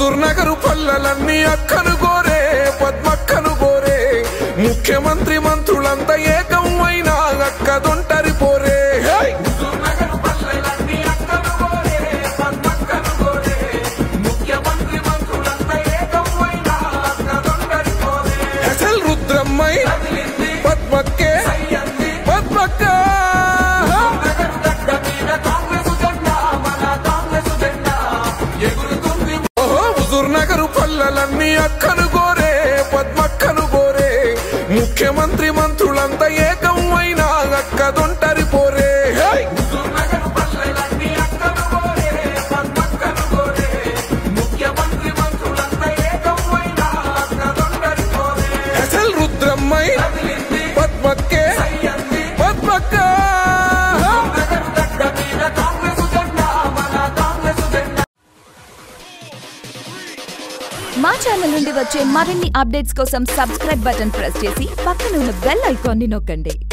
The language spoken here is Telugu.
హుజూర్ నగరు పల్లెలన్నీ అక్కను గోరే పద్మక్కను గోరే ముఖ్యమంత్రి మంత్రులంతా ఏకం అయినా అక్కదొంటరి పోరే హే! అసలు రుద్రమ్మై పద్మక్కే పద్మక్క ఓహో హుజూర్ నగరు పల్లెలన్నీ అక్కను గోరే పద్మక్కను గోరే ముఖ్యమంత్రి మంత్రులంతా ఏకం అయినా అక్కదొంటరి పోరే హే! అసలు రుద్రమ్మై పద్మక్కే పద్మక్క మా ఛానల్ నుండి వచ్చే మరిన్ని అప్డేట్స్ కోసం సబ్స్క్రైబ్ బటన్ ప్రెస్ చేసి పక్కన ఉన్న బెల్ ఐకాన్ని నొక్కండి